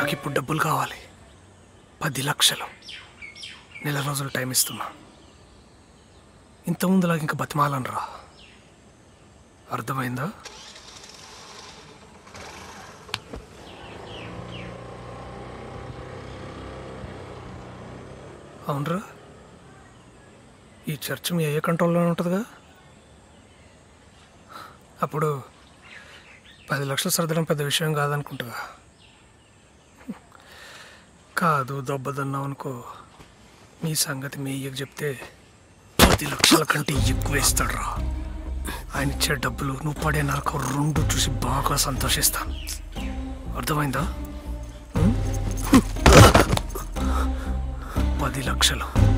నాకు ఇప్పుడు డబ్బులు కావాలి పది లక్షలు నెల రోజులు టైం ఇస్తున్నా ఇంతకుముందులాగా ఇంకా బతిమాలనరా అర్థమైందా అవునరా ఈ చర్చ్ మీ అయ్యే కంట్రోల్లోనే ఉంటుందిగా అప్పుడు పది లక్షలు సర్దడం పెద్ద విషయం కాదనుకుంటా కాదు దొబ్బదన్నావు అనుకో మీ సంగతి మీ అయ్యకి చెప్తే పది లక్షల కంటే ఎక్కువ ఇస్తాడు రా ఆయన ఇచ్చే డబ్బులు నువ్వు పడే నరకం రెండు చూసి బాగా సంతోషిస్తాను అర్థమైందా ఉం? పది లక్షలు